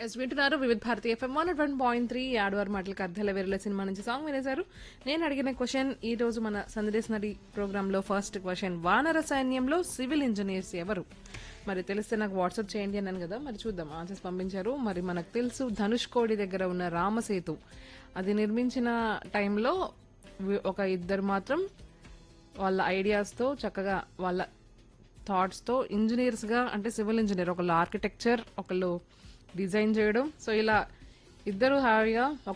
yes వింటున్నారు Vividha Bharati FM one one point three ఆడవారి మాటలకు అర్ధాల వేరుల సినిమా నుంచి సాంగ్ వినేశారు నేను అడిగిన క్వశ్చన్ ఈ రోజు మన సందేశ్ నడి ప్రోగ్రామ్ లో ఫస్ట్ క్వశ్చన్ వానర సైన్యంలో సివిల్ ఇంజనీర్స్ ఎవరు మరి తెలిస్తే నాకు వాట్సాప్ చేయండి అన్నాను కదా మరి చూద్దాం ఆన్సర్స్ పంపించారు మరి మనకు తెలుసు ధనుష్ కోడి దగ్గర ఉన్న రామసేతు అది నిర్మించిన టైంలో వి- ఒక ఇద్దరు మాత్రం వాళ్ళ ఐడియాస్తో చక్కగా వాళ్ళ థాట్స్తో ఇంజనీర్స్గా అంటే సివిల్ ఇంజనీర్ ఒకళ్ళు ఆర్కిటెక్చర్ ఒకళ్ళు డిజైన్ చేయడం సో ఇలా ఇద్దరు హాయిగా